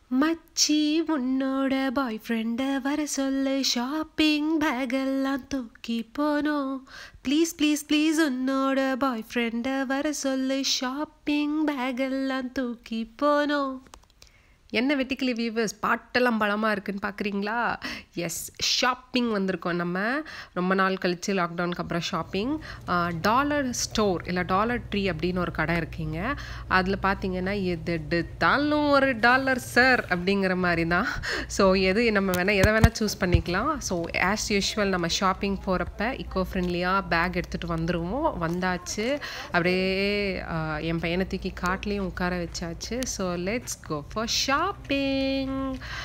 மச்சி உன்னோட பாய் ஃப்ரெண்டை வர சொல்லு ஷாப்பிங் பேக்கெல்லாம் தூக்கி போனோம் ப்ளீஸ் ப்ளீஸ் ப்ளீஸ் உன்னோட பாய் ஃப்ரெண்டை வர சொல்லு ஷாப்பிங் பேக்கெல்லாம் தூக்கி போனோம் என்ன வெட்டிக்கிளி வியூவர்ஸ் பாட்டெல்லாம் பலமாக இருக்குன்னு பார்க்குறீங்களா எஸ் ஷாப்பிங் வந்திருக்கோம் நம்ம ரொம்ப நாள் கழித்து லாக்டவுனுக்கு அப்புறம் ஷாப்பிங் டாலர் ஸ்டோர் இல்லை டாலர் ட்ரீ அப்படின்னு ஒரு கடை இருக்கீங்க அதில் பார்த்தீங்கன்னா எது எடுத்தாலும் ஒரு டாலர் சார் அப்படிங்கிற மாதிரி தான் ஸோ எது நம்ம வேணால் எதை வேணால் சூஸ் பண்ணிக்கலாம் ஸோ ஆஸ் யூஷுவல் நம்ம ஷாப்பிங் போகிறப்ப இக்கோ ஃப்ரெண்ட்லியாக பேக் எடுத்துகிட்டு வந்துடுவோம் வந்தாச்சு அப்படியே ஆஹ், என் பையனை தூக்கி காட்லேயும் உட்கார வச்சாச்சு so let's go for shopping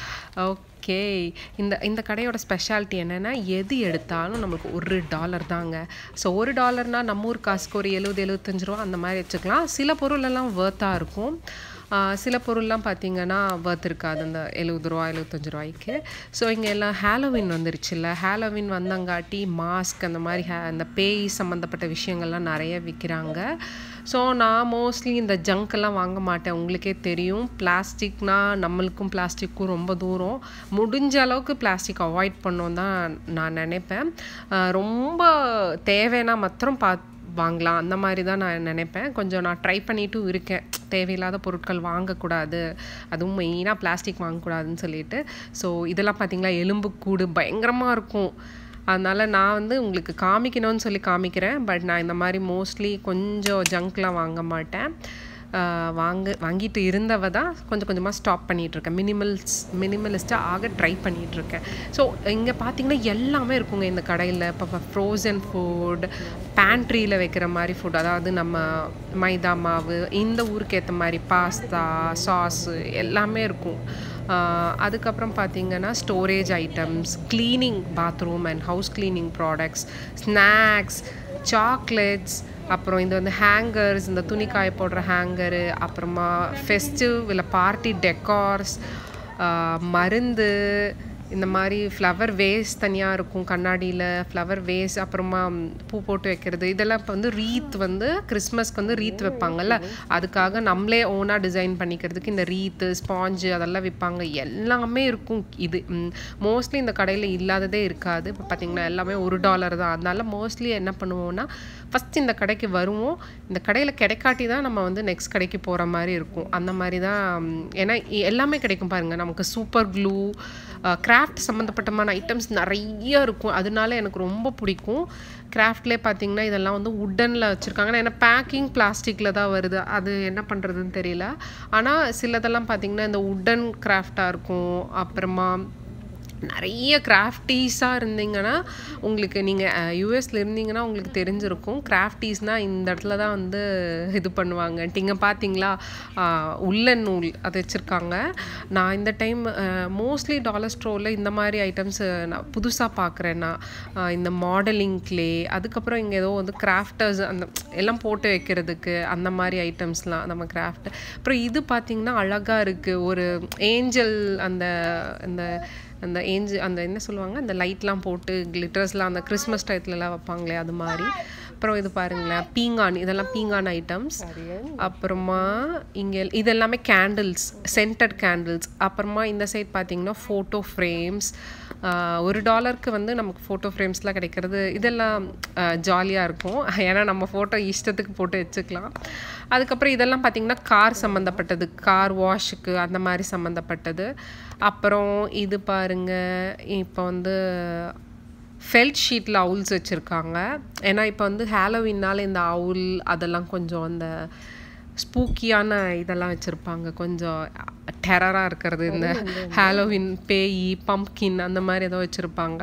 okay இந்த இந்த கடையோட ஸ்பெஷாலிட்டி என்னென்னா எது எடுத்தாலும் நம்மளுக்கு ஒரு டாலர் தாங்க ஸோ ஒரு டாலர்னால் நம்ம ஊர் காசுக்கு ஒரு எழுபது எழுபத்தஞ்சு ரூபா அந்த மாதிரி வச்சுக்கலாம் சில பொருள் எல்லாம் வேர்த்தாக இருக்கும் ஆஹ் சில பொருள்லாம் பார்த்தீங்கன்னா வேர்த் இருக்காது அந்த எழுபது ரூபா எழுபத்தஞ்சு ரூபாய்க்கு ஸோ இங்கே எல்லாம் ஹாலோவின் வந்துருச்சுல்ல ஹாலோவின் வந்தங்காட்டி மாஸ்க் அந்த மாதிரி ஹே அந்த பேய் சம்மந்தப்பட்ட விஷயங்கள்லாம் நிறைய விற்கிறாங்க ஸோ நான் மோஸ்ட்லி இந்த ஜங்க்கெல்லாம் வாங்க மாட்டேன் உங்களுக்கே தெரியும் பிளாஸ்டிக்னா நம்மளுக்கும் பிளாஸ்டிக்கும் ரொம்ப தூரம் முடிஞ்ச அளவுக்கு பிளாஸ்டிக் அவாய்ட் பண்ணோம் தான் நான் நினைப்பேன் ஆஹ் ரொம்ப தேவைன்னா மாத்திரம் பா வாங்கலாம் அந்த மாதிரி தான் நான் நினைப்பேன் கொஞ்சம் நான் ட்ரை பண்ணிட்டும் இருக்கேன் தேவையில்லாத பொருட்கள் வாங்கக்கூடாது அதுவும் மெயினாக பிளாஸ்டிக் வாங்கக்கூடாதுன்னு சொல்லிட்டு ஸோ இதெல்லாம் பார்த்தீங்களா எலும்புக்கூடு பயங்கரமாக இருக்கும் அதனால் நான் வந்து உங்களுக்கு காமிக்கணும்னு சொல்லி காமிக்கிறேன் பட் நான் இந்த மாதிரி மோஸ்ட்லி கொஞ்சம் ஜங்க்லாம் வாங்க மாட்டேன் ஆஹ் வாங்க வாங்கிட்டு இருந்தவ தான் கொஞ்சம் கொஞ்சமாக ஸ்டாப் பண்ணிகிட்ருக்கேன் மினிமல்ஸ் மினிமலிஸ்ட்டாக ஆக ட்ரை பண்ணிகிட்ருக்கேன் ஸோ இங்கே பார்த்தீங்கன்னா எல்லாமே இருக்குங்க இந்த கடையில் இப்போ ஃப்ரோசன் ஃபுட் பேண்ட்ரியில் வைக்கிற மாதிரி ஃபுட் அதாவது நம்ம மைதா மாவு இந்த ஊருக்கு ஏற்ற மாதிரி பாஸ்தா சாஸு எல்லாமே இருக்கும் ஆஹ் அதுக்கப்புறம் பார்த்தீங்கன்னா storage items cleaning bathroom and house cleaning products snacks chocolates அப்புறம் இது வந்து ஹேங்கர்ஸ் இந்த துணி காய போடுற ஹேங்கரு அப்புறமா ஃபெஸ்டிவ் இல்லை பார்ட்டி டெக்கார்ஸ் மருந்து இந்த மாதிரி ஃப்ளவர் வேஸ் தனியாக இருக்கும் கண்ணாடியில் ஃப்ளவர் வேஸ் அப்புறமா ம், பூ போட்டு வைக்கிறது இதெல்லாம் இப்போ வந்து ரீத் வந்து கிறிஸ்மஸ்க்கு வந்து ரீத் வைப்பாங்கல்ல அதுக்காக நம்மளே ஓனாக டிசைன் பண்ணிக்கிறதுக்கு இந்த ரீத்து ஸ்பாஞ்சு அதெல்லாம் விற்பாங்க எல்லாமே இருக்கும் இது மோஸ்ட்லி இந்த கடையில் இல்லாததே இருக்காது இப்போ பார்த்தீங்கன்னா எல்லாமே ஒரு டாலர் தான் அதனால மோஸ்ட்லி என்ன பண்ணுவோம்னா ஃபஸ்ட் இந்த கடைக்கு வருவோம் இந்த கடையில் கிடைக்காட்டி தான் நம்ம வந்து நெக்ஸ்ட் கடைக்கு போகிற மாதிரி இருக்கும் அந்த மாதிரி தான் ம், ஏன்னா இ- எல்லாமே கிடைக்கும் பாருங்கள் நமக்கு சூப்பர் க்ளூ கிராஃப்ட் சம்மந்தப்பட்டமான ஐட்டம்ஸ் நிறைய இருக்கும் அதனால எனக்கு ரொம்ப பிடிக்கும் கிராஃப்ட்லேயே பார்த்தீங்கன்னா இதெல்லாம் வந்து உட்டனில் வச்சுருக்காங்க ஏன்னா பேக்கிங் பிளாஸ்டிக்கில் தான் வருது அது என்ன பண்ணுறதுன்னு தெரியல ஆனால் சிலதெல்லாம் பார்த்தீங்கன்னா இந்த உட்டன் கிராஃப்டாக இருக்கும் அப்புறமா நிறைய கிராஃப்டீஸாக இருந்தீங்கன்னா உங்களுக்கு நீங்கள் யூஎஸில் இருந்தீங்கன்னா உங்களுக்கு தெரிஞ்சிருக்கும் கிராஃப்டீஸ்னால் இந்த இடத்துல தான் வந்து இது பண்ணுவாங்க நீங்கள் பார்த்தீங்களா உள்ளன் நூல் அது வச்சுருக்காங்க நான் இந்த டைம் மோஸ்ட்லி டாலர் ஸ்டோரில் இந்த மாதிரி ஐட்டம்ஸ் நான் புதுசாக பார்க்குறேன் நான் ஆஹ் இந்த மாடலிங் க்ளே அதுக்கப்புறம் இங்கே ஏதோ வந்து கிராஃப்டர்ஸ் அந்த எல்லாம் போட்டு வைக்கிறதுக்கு அந்த மாதிரி ஐட்டம்ஸ்லாம் நம்ம கிராஃப்ட் அப்புறம் இது பார்த்தீங்கன்னா அழகாக இருக்குது ஒரு ஏஞ்சல் அந்த அந்த அந்த ஏஞ்சு அந்த என்ன சொல்லுவாங்க அந்த லைட்லாம் போட்டு கிளிட்டர்ஸ்லாம் அந்த கிறிஸ்மஸ் டயத்துலலாம் வைப்பாங்களே அது மாதிரி அப்புறம் இது பாருங்களேன் பீங்கான் இதெல்லாம் பீங்கான் ஐட்டம்ஸ் அப்புறமா இங்கே இது எல்லாமே கேண்டில்ஸ் சென்டட் கேண்டில்ஸ் அப்புறமா இந்த சைட் பார்த்தீங்கன்னா ஃபோட்டோ ஃப்ரேம்ஸ் ஒரு டாலருக்கு வந்து நமக்கு ஃபோட்டோ ஃப்ரேம்ஸ்லாம் கிடைக்கிறது இதெல்லாம் ஜாலியாக இருக்கும் ஏன்னா நம்ம ஃபோட்டோ இஷ்டத்துக்கு போட்டு வச்சுக்கலாம் அதுக்கப்புறம் இதெல்லாம் பார்த்திங்கன்னா கார் சம்மந்தப்பட்டது கார் வாஷுக்கு அந்த மாதிரி சம்மந்தப்பட்டது அப்புறம் இது பாருங்க இப்போ வந்து ஃபெல்ட் ஷீட்டில் அவுல்ஸ் வச்சுருக்காங்க ஏன்னா இப்போ வந்து ஹாலோவின்னால இந்த அவுல் அதெல்லாம் கொஞ்சம் அந்த ஸ்பூக்கியான இதெல்லாம் வச்சுருப்பாங்க கொஞ்சம் டெரராக இருக்கிறது இந்த ஹாலோவின் பேய் பம்ப்கின் அந்த மாதிரி ஏதோ வச்சுருப்பாங்க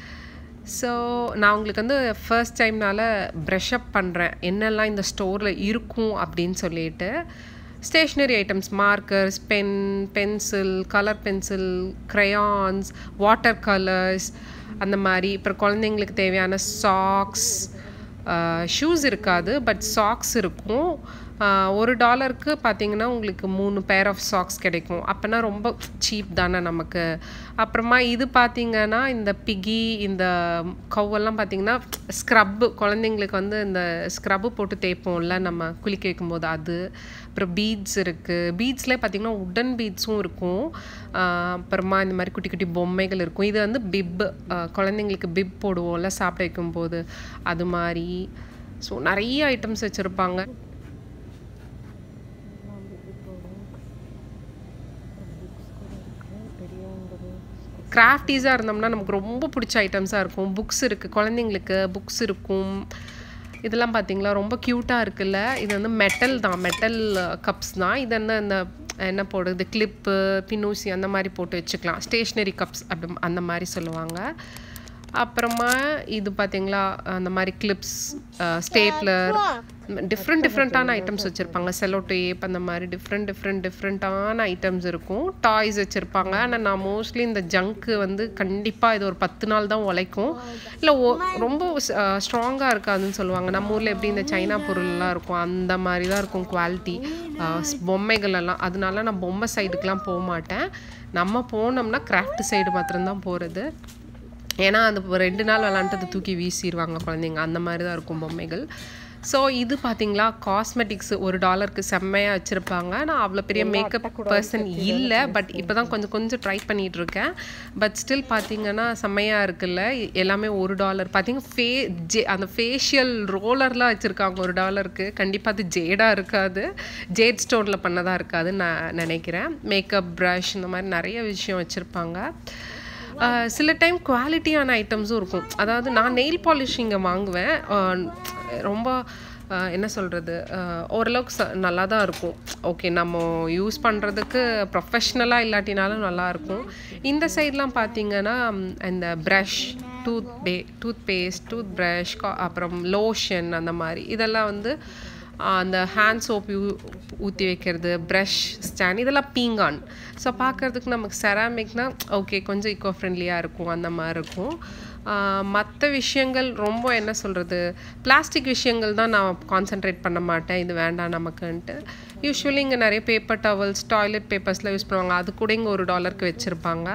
ஸோ நான் உங்களுக்கு வந்து ஃபர்ஸ்ட் டைம்னால ப்ரஷ் அப் பண்ணுறேன் என்னெல்லாம் இந்த ஸ்டோரில் இருக்கும் அப்படின்னு சொல்லிட்டு stationery items markers pen pencil colour pencil crayons water colours அந்த மாதிரி அப்புறம் குழந்தைங்களுக்கு தேவையான சாக்ஸ் ஷூஸ் இருக்காது பட் சாக்ஸ் இருக்கும் ஒரு டாலருக்கு பார்த்தீங்கன்னா உங்களுக்கு மூணு பேர் ஆஃப் சாக்ஸ் கிடைக்கும் அப்போனா ரொம்ப சீப் தானே நமக்கு அப்புறமா இது பார்த்தீங்கன்னா இந்த பிகி இந்த கவ்வெல்லாம் பார்த்தீங்கன்னா ஸ்க்ரப்பு குழந்தைங்களுக்கு வந்து இந்த ஸ்க்ரப்பு போட்டு தேய்ப்போம்ல நம்ம குளிக்க வைக்கும்போது அது அப்புறம் பீட்ஸ் இருக்குது பீட்ஸ்லேயே பார்த்தீங்கன்னா உடன் பீட்ஸும் இருக்கும் அப்புறமா இந்த மாதிரி குட்டி குட்டி பொம்மைகள் இருக்கும் இது வந்து பிப் குழந்தைங்களுக்கு பிப் போடுவோம்ல சாப்பிட வைக்கும்போது அது மாதிரி ஸோ நிறைய ஐட்டம்ஸ் வச்சுருப்பாங்க கிராஃப்டீஸாக இருந்தோம்னா நமக்கு ரொம்ப பிடிச்ச ஐட்டம்ஸாக இருக்கும் புக்ஸ் இருக்குது குழந்தைங்களுக்கு புக்ஸ் இருக்கும் இதெல்லாம் பார்த்தீங்களா ரொம்ப க்யூட்டாக இருக்குல்ல இது வந்து மெட்டல் தான் மெட்டல் கப்ஸ் தான் இது வந்து அந்த என்ன போடுறது கிளிப்பு பின்னூசி அந்த மாதிரி போட்டு வச்சுக்கலாம் ஸ்டேஷ்னரி கப்ஸ் அப்படி அந்த மாதிரி சொல்லுவாங்க அப்புறமா இது பார்த்தீங்களா அந்த மாதிரி கிளிப்ஸ் ஸ்டேப்லர் டிஃப்ரெண்ட் டிஃப்ரெண்ட்டான ஐட்டம்ஸ் வச்சுருப்பாங்க செலோ டேப் அந்த மாதிரி டிஃப்ரெண்ட் டிஃப்ரெண்ட் டிஃப்ரெண்ட்டான ஐட்டம்ஸ் இருக்கும் டாய்ஸ் வச்சுருப்பாங்க ஆனால் நான் மோஸ்ட்லி இந்த ஜங்க்கு வந்து கண்டிப்பாக இது ஒரு பத்து நாள் தான் உழைக்கும் இல்லை ஓ ரொம்ப ஸ்ட்ராங்காக இருக்காதுன்னு சொல்லுவாங்க நம்ம ஊரில் எப்படி இந்த சைனா பொருள்லாம் இருக்கும் அந்த மாதிரி தான் இருக்கும் குவாலிட்டி பொம்மைகள் எல்லாம் அதனால நான் பொம்மை சைடுக்கெலாம் போக மாட்டேன் நம்ம போனோம்னா கிராஃப்ட் சைடு மாத்திரம்தான் போகிறது ஏன்னா அந்த ரெண்டு நாள் விளாண்டுட்டு தூக்கி வீசிடுவாங்க குழந்தைங்க அந்த மாதிரி தான் இருக்கும் பொம்மைகள் ஸோ இது பார்த்தீங்களா காஸ்மெட்டிக்ஸ் ஒரு டாலருக்கு செம்மையாக வச்சுருப்பாங்க நான் அவ்வளோ பெரிய மேக்கப் பர்சன் இல்லை பட் இப்போ தான் கொஞ்சம் கொஞ்சம் ட்ரை பண்ணிகிட்டு இருக்கேன் பட் ஸ்டில் பார்த்தீங்கன்னா செம்மையாக இருக்குல்ல எல்லாமே ஒரு டாலர் பார்த்தீங்கன்னா ஃபே ஜே அந்த ஃபேஷியல் ரோலர்லாம் வச்சுருக்காங்க ஒரு டாலருக்கு கண்டிப்பாக அது ஜேடாக இருக்காது ஜேட் ஸ்டோனில் பண்ணதாக இருக்காதுன்னு நான் நினைக்கிறேன் மேக்கப் ப்ரஷ் இந்த மாதிரி நிறைய விஷயம் வச்சுருப்பாங்க சில டைம் குவாலிட்டியான ஐட்டம்ஸும் இருக்கும் அதாவது நான் நெயில் பாலிஷ் இங்கே வாங்குவேன் ரொம்ப என்ன சொல்கிறது ஓரளவுக்கு ச நல்லா தான் இருக்கும் ஓகே நம்ம யூஸ் பண்ணுறதுக்கு ப்ரொஃபஷ்னலாக இல்லாட்டினாலும் நல்லாயிருக்கும் இந்த சைட்லாம் பார்த்தீங்கன்னா இந்த ப்ரஷ் டூத் பே டூத் பேஸ்ட் டூத் ப்ரஷ் அப்புறம் லோஷன் அந்த மாதிரி இதெல்லாம் வந்து அந்த ஹேண்ட் சோப் யூ ஊற்றி வைக்கிறது ப்ரஷ் ஸ்டாண்ட் இதெல்லாம் பீங்கான் ஸோ பார்க்குறதுக்கு நமக்கு செராமிக்னா ஓகே கொஞ்சம் ஈக்கோ ஃப்ரெண்ட்லியாக இருக்கும் அந்த மாதிரி இருக்கும் மற்ற விஷயங்கள் ரொம்ப என்ன சொல்கிறது பிளாஸ்டிக் விஷயங்கள் தான் நான் கான்சென்ட்ரேட் பண்ண மாட்டேன் இது வேண்டாம் நமக்குன்ட்டு யூஸ்வலி இங்கே நிறைய பேப்பர் டவல்ஸ் டாய்லெட் பேப்பர்ஸ்லாம் யூஸ் பண்ணுவாங்க அது கூட இங்கே ஒரு டாலருக்கு வச்சுருப்பாங்க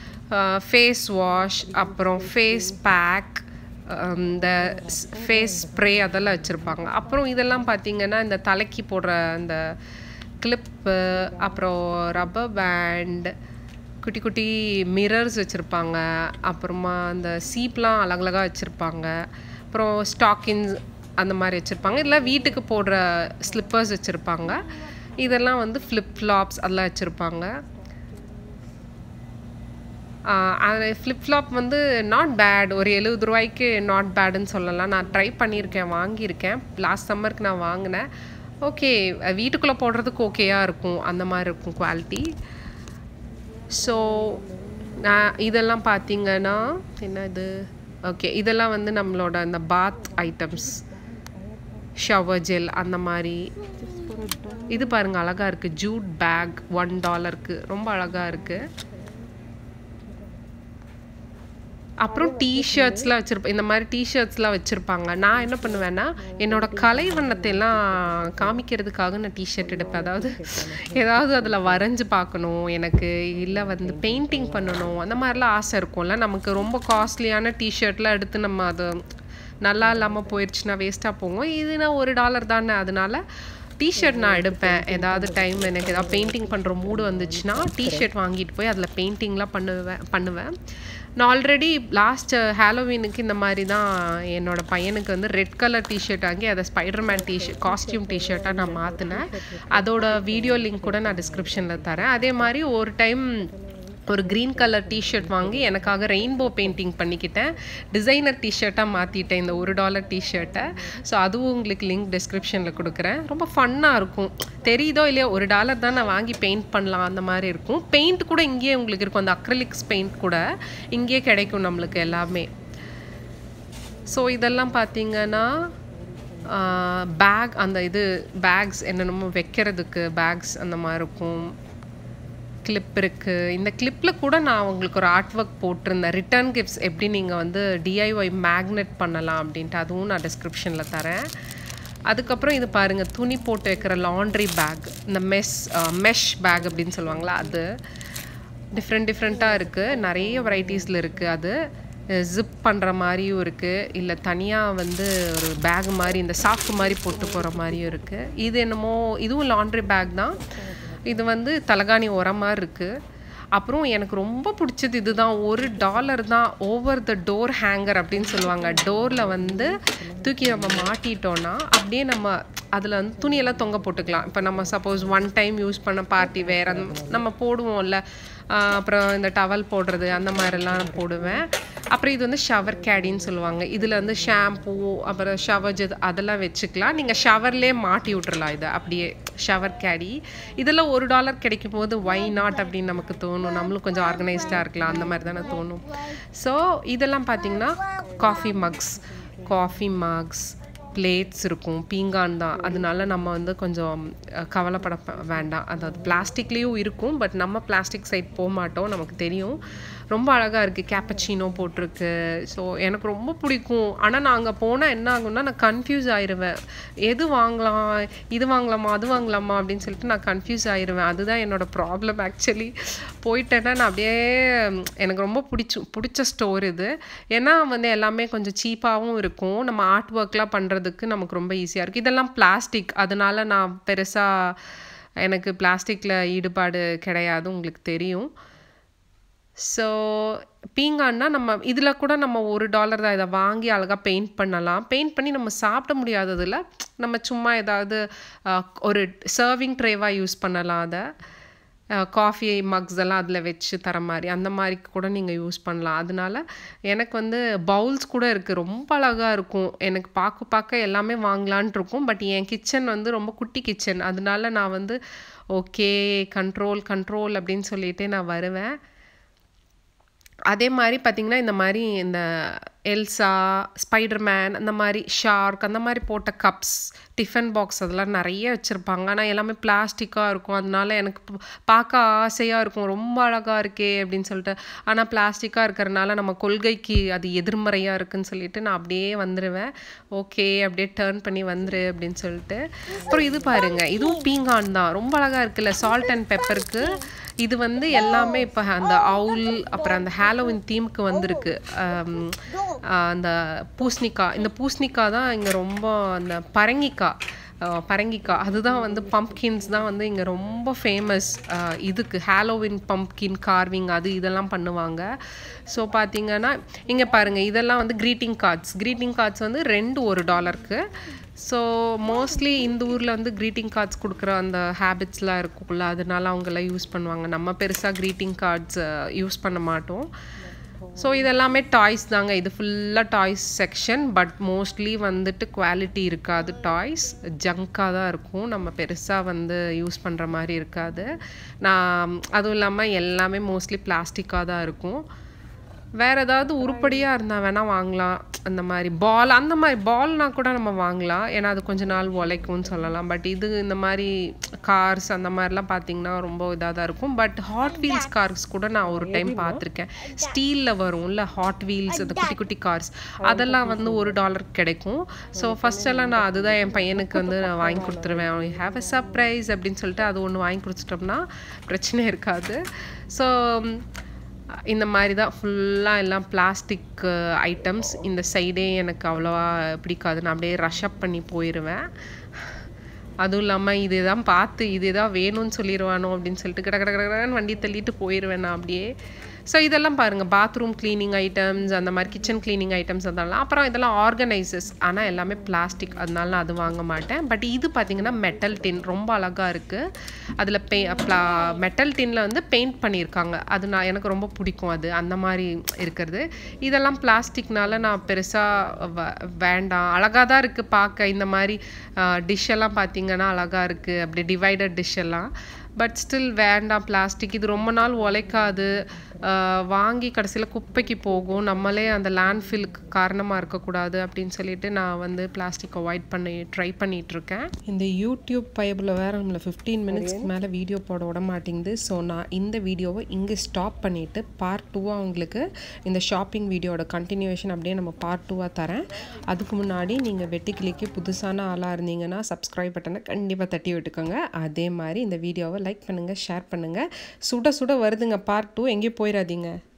ஃபேஸ் வாஷ் அப்புறம் ஃபேஸ் பேக் இந்த ஃபேஸ் ஸ்ப்ரே அதெல்லாம் வச்சுருப்பாங்க அப்புறம் இதெல்லாம் பார்த்திங்கன்னா இந்த தலைக்கு போடுற அந்த கிளிப்பு அப்புறம் ரப்பர் பேண்ட் குட்டி குட்டி மிரர்ஸ் வச்சுருப்பாங்க அப்புறமா அந்த சீப்லாம் அழகழகாக வச்சுருப்பாங்க அப்புறம் ஸ்டாக்கின்ஸ் அந்த மாதிரி வச்சுருப்பாங்க இல்லை வீட்டுக்கு போடுற ஸ்லிப்பர்ஸ் வச்சுருப்பாங்க இதெல்லாம் வந்து ஃப்ளிப் ஃப்ளாப்ஸ் அதெல்லாம் வச்சுருப்பாங்க அது ஃப்ளிப் ஃப்ளாப் வந்து நாட் பேட் ஒரு எழுபது ரூபாய்க்கு நாட் பேடுன்னு சொல்லலாம் நான் ட்ரை பண்ணியிருக்கேன் வாங்கியிருக்கேன் லாஸ்ட் சம்மருக்கு நான் வாங்கினேன் ஓகே வீட்டுக்குள்ளே போடுறதுக்கு ஓகேயாக இருக்கும் அந்த மாதிரி இருக்கும் குவாலிட்டி ஸோ நான் இதெல்லாம் பார்த்தீங்கன்னா என்ன இது ஓகே இதெல்லாம் வந்து நம்மளோட அந்த பாத் ஐட்டம்ஸ் ஷவர் ஜெல் அந்த மாதிரி இது பாருங்கள் அழகாக இருக்குது ஜூட் பேக் ஒன் டாலருக்கு ரொம்ப அழகாக இருக்குது அப்புறம் டிஷர்ட்ஸ்லாம் வச்சுருப்பேன் இந்த மாதிரி டிஷர்ட்ஸ்லாம் வச்சுருப்பாங்க நான் என்ன பண்ணுவேன்னா என்னோடய கலை வண்ணத்தை எல்லாம் காமிக்கிறதுக்காக நான் டிஷர்ட் எடுப்பேன் அதாவது ஏதாவது அதில் வரைஞ்சி பார்க்கணும் எனக்கு இல்லை வந்து பெயிண்டிங் பண்ணணும் அந்த மாதிரிலாம் ஆசை இருக்கும்ல நமக்கு ரொம்ப காஸ்ட்லியான டிஷர்ட்லாம் எடுத்து நம்ம அதை நல்லா இல்லாமல் போயிடுச்சுன்னா வேஸ்ட்டாக போகும் இது நான் ஒரு டாலர் தானே அதனால டிஷர்ட் நான் எடுப்பேன் ஏதாவது டைம் எனக்கு ஏதாவது பெயிண்டிங் பண்ணுற மூடு வந்துச்சுன்னா டிஷர்ட் வாங்கிட்டு போய் அதில் பெயிண்டிங்லாம் பண்ணுவேன் பண்ணுவேன் நான் ஆல்ரெடி லாஸ்ட் ஹாலோவீனுக்கு இந்த மாதிரி தான் என்னோடய பையனுக்கு வந்து ரெட் கலர் டிஷர்ட் வாங்கி அதை ஸ்பைடர்மேன் டிஷர்ட் காஸ்டியூம் டிஷர்ட்டாக நான் மாற்றினேன் அதோட வீடியோ லிங்க் கூட நான் டிஸ்கிரிப்ஷனில் தரேன் அதே மாதிரி ஒரு டைம் ஒரு க்ரீன் கலர் டிஷர்ட் வாங்கி எனக்காக ரெயின்போ பெயிண்டிங் பண்ணிக்கிட்டேன் டிசைனர் டிஷர்ட்டாக மாற்றிட்டேன் இந்த ஒரு டாலர் டிஷர்ட்டை ஸோ அதுவும் உங்களுக்கு லிங்க் டிஸ்கிரிப்ஷனில் கொடுக்குறேன் ரொம்ப ஃபன்னாக இருக்கும் தெரியுதோ இல்லையோ ஒரு டாலர் தான் நான் வாங்கி பெயிண்ட் பண்ணலாம் அந்த மாதிரி இருக்கும் பெயிண்ட் கூட இங்கேயே உங்களுக்கு இருக்கும் அந்த அக்ரலிக்ஸ் பெயிண்ட் கூட இங்கேயே கிடைக்கும் நம்மளுக்கு எல்லாமே ஸோ இதெல்லாம் பார்த்தீங்கன்னா பேக் அந்த இது பேக்ஸ் என்னென்னமோ வைக்கிறதுக்கு பேக்ஸ் அந்த மாதிரி இருக்கும் கிளிப் இருக்குது இந்த கிளிப்பில் கூட நான் உங்களுக்கு ஒரு ஆர்ட் ஒர்க் போட்டிருந்தேன் ரிட்டர்ன் கிஃப்ட்ஸ் எப்படி நீங்கள் வந்து டிஐஒய் மேக்னெட் பண்ணலாம் அப்படின்ட்டு அதுவும் நான் டிஸ்கிரிப்ஷனில் தரேன் அதுக்கப்புறம் இது பாருங்கள் துணி போட்டு வைக்கிற லாண்ட்ரி பேக் இந்த மெஸ் மெஷ் பேக் அப்படின்னு சொல்லுவாங்களா அது டிஃப்ரெண்ட் டிஃப்ரெண்ட்டாக இருக்குது நிறைய வெரைட்டிஸில் இருக்குது அது ஜிப் பண்ணுற மாதிரியும் இருக்குது இல்லை தனியாக வந்து ஒரு பேக் மாதிரி இந்த சாக்கு மாதிரி போட்டு போகிற மாதிரியும் இருக்குது இது என்னமோ இதுவும் லாண்ட்ரி பேக் தான் இது வந்து தலகாணி உரம் மாதிரி இருக்குது அப்புறம் எனக்கு ரொம்ப பிடிச்சது இதுதான் ஒரு டாலர் தான் ஓவர் த டோர் ஹேங்கர் அப்படின்னு சொல்லுவாங்க டோரில் வந்து தூக்கி நம்ம மாட்டிட்டோன்னா அப்படியே நம்ம அதில் வந்து துணியெல்லாம் தொங்க போட்டுக்கலாம் இப்போ நம்ம சப்போஸ் ஒன் டைம் யூஸ் பண்ண பார்ட்டி வேறு நம்ம போடுவோம்ல ஆஹ் அப்புறம் இந்த டவல் போடுறது அந்த மாதிரிலாம் போடுவேன் அப்புறம் இது வந்து ஷவர் கேடின்னு சொல்லுவாங்க இதில் வந்து ஷாம்பூ அப்புறம் ஷவர் ஜெத் அதெல்லாம் வச்சுக்கலாம் நீங்கள் ஷவர்லேயே மாட்டி விட்றலாம் இதை அப்படியே ஷவர் கேடி இதெல்லாம் ஒரு டாலர் கிடைக்கும் போது ஒய் நாட் அப்படின்னு நமக்கு தோணும் நம்மளும் கொஞ்சம் ஆர்கனைஸ்டாக இருக்கலாம் அந்த மாதிரி தானே தோணும் ஸோ இதெல்லாம் பார்த்தீங்கன்னா coffee mugs coffee mugs plates இருக்கும் பீங்கான் தான் அதனால நம்ம வந்து கொஞ்சம் அஹ், கவலைப்பட ப- வேண்டாம் அதாவது பிளாஸ்டிக்லேயும் இருக்கும் பட் நம்ம பிளாஸ்டிக் சைட் போக மாட்டோம் நமக்கு தெரியும் ரொம்ப அழகாக இருக்குது கேப்பச்சினோ போட்டிருக்கு ஸோ எனக்கு ரொம்ப பிடிக்கும் ஆனால் நான் அங்கே போனால் என்ன ஆகும்னா நான் கன்ஃபியூஸ் ஆயிடுவேன் எது வாங்கலாம் இது வாங்கலாமா அது வாங்கலாமா அப்படின்னு சொல்லிட்டு நான் கன்ஃபியூஸ் ஆயிடுவேன் அதுதான் என்னோட ப்ராப்ளம் ஆக்சுவலி போயிட்டேன்னா நான் அப்படியே ம், எனக்கு ரொம்ப பிடிச்சு பிடிச்ச ஸ்டோர் இது ஏன்னா வந்து எல்லாமே கொஞ்சம் சீப்பாகவும் இருக்கும் நம்ம ஆர்ட் ஒர்க்லாம் பண்ணுறதுக்கு நமக்கு ரொம்ப ஈஸியாக இருக்குது இதெல்லாம் பிளாஸ்டிக் அதனால நான் பெருசாக எனக்கு பிளாஸ்டிக்கில் ஈடுபாடு கிடையாது உங்களுக்கு தெரியும் ஸோ பீங்கான்னா நம்ம இதில் கூட நம்ம ஒரு டாலர் தான் இதை வாங்கி அழகாக பெயிண்ட் பண்ணலாம் பெயிண்ட் பண்ணி நம்ம சாப்பிட முடியாததில் நம்ம சும்மா ஏதாவது அஹ், ஒரு சர்விங் ட்ரேவாக யூஸ் பண்ணலாம் அதை காஃபி மக்ஸ் எல்லாம் அதில் வச்சு தர மாதிரி அந்த மாதிரி கூட நீங்கள் யூஸ் பண்ணலாம் அதனால எனக்கு வந்து பவுல்ஸ் கூட இருக்குது ரொம்ப அழகாக இருக்கும் எனக்கு பார்க்க பார்க்க எல்லாமே வாங்கலான்ட்டு இருக்கும் பட் என் கிச்சன் வந்து ரொம்ப குட்டி கிச்சன் அதனால நான் வந்து ஓகே கண்ட்ரோல் கண்ட்ரோல் அப்படின்னு சொல்லிட்டு நான் வருவேன் அதே மாதிரி பார்த்திங்கன்னா இந்த மாதிரி இந்த எல்சா ஸ்பைடர்மேன் அந்த மாதிரி ஷார்க் அந்த மாதிரி போட்ட கப்ஸ் டிஃபன் பாக்ஸ் அதெல்லாம் நிறைய வச்சுருப்பாங்க ஆனால் எல்லாமே பிளாஸ்டிக்காக இருக்கும் அதனால எனக்கு ப- பார்க்க ஆசையாக இருக்கும் ரொம்ப அழகாக இருக்கே அப்படின்னு சொல்லிட்டு ஆனால் பிளாஸ்டிக்காக இருக்கிறனால நம்ம கொள்கைக்கு அது எதிர்மறையாக இருக்குன்னு சொல்லிட்டு நான் அப்படியே வந்துடுவேன் ஓகே அப்படியே டேர்ன் பண்ணி வந்துரு அப்படின்னு சொல்லிட்டு அப்புறம் இது பாருங்க இதுவும் பீங்கான் தான் ரொம்ப அழகாக இருக்குல்ல சால்ட் அண்ட் பெப்பருக்கு இது வந்து எல்லாமே இப்போ அந்த அவுல் அப்புறம் அந்த ஹாலோவின் தீமுக்கு வந்திருக்கு ஆம், ஆஹ் அந்த பூசணிக்காய் இந்த பூசணிக்காய் தான் இங்கே ரொம்ப அந்த பரங்கிக்காய் ஆஹ் பரங்கிக்காய் அதுதான் வந்து பம்ப்கின்ஸ் தான் வந்து இங்கே ரொம்ப ஃபேமஸ் இதுக்கு ஹாலோவின் பம்ப்கின் கார்விங் அது இதெல்லாம் பண்ணுவாங்க ஸோ பார்த்தீங்கன்னா இங்கே பாருங்கள் இதெல்லாம் வந்து க்ரீட்டிங் கார்ட்ஸ் க்ரீட்டிங் கார்ட்ஸ் வந்து ரெண்டு ஒரு டாலருக்கு ஸோ மோஸ்ட்லி இந்த ஊரில் வந்து க்ரீட்டிங் கார்ட்ஸ் கொடுக்குற அந்த ஹேபிட்ஸ்லாம் இருக்கும்ல அதனால அவங்கெல்லாம் யூஸ் பண்ணுவாங்க நம்ம பெருசாக க்ரீட்டிங் கார்ட்ஸ் யூஸ் பண்ண மாட்டோம் ஸோ இதெல்லாமே டாய்ஸ் தாங்க இது ஃபுல்லாக டாய்ஸ் செக்ஷன் பட் மோஸ்ட்லி வந்துட்டு குவாலிட்டி இருக்காது டாய்ஸ் ஜங்காக தான் இருக்கும் நம்ம பெருசாக வந்து யூஸ் பண்ணுற மாதிரி இருக்காது நான் அதுவும் இல்லாமல் எல்லாமே மோஸ்ட்லி பிளாஸ்டிக்காக தான் இருக்கும் வேற ஏதாவது உருப்படியாக இருந்தால் வேணால் வாங்கலாம் அந்த மாதிரி பால் அந்த மாதிரி பால்னா கூட நம்ம வாங்கலாம் ஏன்னா அது கொஞ்ச நாள் உழைக்கும்னு சொல்லலாம் பட் இது இந்த மாதிரி கார்ஸ் அந்த மாதிரிலாம் பார்த்தீங்கன்னா ரொம்ப இதாக தான் இருக்கும் பட் ஹாட் வீல்ஸ் கார்ஸ் கூட நான் ஒரு டைம் பார்த்துருக்கேன் ஸ்டீலில் வரும்ல ஹாட் வீல்ஸ் அந்த குட்டி குட்டி கார்ஸ் அதெல்லாம் வந்து ஒரு டாலருக்கு கிடைக்கும் ஸோ ஃபஸ்ட்டெல்லாம் நான் அதுதான் என் பையனுக்கு வந்து நான் வாங்கி கொடுத்துருவேன் ஹேவ் அ சர்ப்ரைஸ் அப்படின்னு சொல்லிட்டு அது ஒன்று வாங்கி கொடுத்துட்டோம்னா பிரச்சனை இருக்காது ஸோ இந்த மாதிரி தான் ஃபுல்லாக எல்லாம் பிளாஸ்டிக் ஐட்டம்ஸ் இந்த சைடே எனக்கு அவ்வளோவா பிடிக்காது நான் அப்படியே ரஷ் அப் பண்ணி போயிடுவேன் அதுவும் இல்லாமல் இது தான் பார்த்து இது தான் வேணும்னு சொல்லிடுவானோ அப்படின்னு சொல்லிட்டு கட கட கடன்னு வண்டி தள்ளிட்டு போயிடுவேன் நான் அப்படியே ஸோ இதெல்லாம் பாருங்கள் பாத்ரூம் க்ளீனிங் ஐட்டம்ஸ் அந்த மாதிரி கிச்சன் க்ளீனிங் ஐட்டம்ஸ் அதெல்லாம் அப்புறம் இதெல்லாம் ஆர்கனைசர்ஸ் ஆனால் எல்லாமே பிளாஸ்டிக் அதனால நான் அது வாங்க மாட்டேன் பட் இது பார்த்தீங்கன்னா மெட்டல் டின் ரொம்ப அழகாக இருக்குது அதில் பெ மெட்டல் டின்னில் வந்து பெயிண்ட் பண்ணியிருக்காங்க அது நான் எனக்கு ரொம்ப பிடிக்கும் அது அந்த மாதிரி இருக்கிறது இதெல்லாம் பிளாஸ்டிக்னால நான் பெருசாக வேண்டாம் அழகாக தான் இருக்குது பார்க்க இந்த மாதிரி டிஷ் எல்லாம் பார்த்தீங்கன்னா அழகாக இருக்குது அப்படி டிவைடட் டிஷ் எல்லாம் பட் ஸ்டில் வேண்டாம் பிளாஸ்டிக் இது ரொம்ப நாள் உழைக்காது ஆஹ் வாங்கி கடைசியில் குப்பைக்கு போகும் நம்மளே அந்த லேண்ட்ஃபில்க்கு காரணமாக இருக்கக்கூடாது அப்படின்னு சொல்லிட்டு நான் வந்து பிளாஸ்டிக் அவாய்ட் பண்ணி ட்ரை பண்ணிகிட்ருக்கேன் இந்த யூடியூப் பைபிள் வேறு நம்மளை ஃபிஃப்டீன் மினிட்ஸ்க்கு மேலே வீடியோ போட விட மாட்டேங்குது ஸோ நான் இந்த வீடியோவை இங்கே ஸ்டாப் பண்ணிவிட்டு பார்ட் டூவாக உங்களுக்கு இந்த ஷாப்பிங் வீடியோட கண்டினியூவேஷன் அப்படியே நம்ம பார்ட் டூவாக தரேன் அதுக்கு முன்னாடி நீங்கள் வெட்டிக்கிளிக்கு புதுசான ஆளாக இருந்தீங்கன்னா சப்ஸ்கிரைப் பட்டனை கண்டிப்பாக தட்டி விட்டுக்கோங்க அதே மாதிரி இந்த வீடியோவை லைக் பண்ணுங்கள் ஷேர் பண்ணுங்கள் சுட சுட வருதுங்க பார்ட் டூ எங்கேயும் போயிடாதீங்க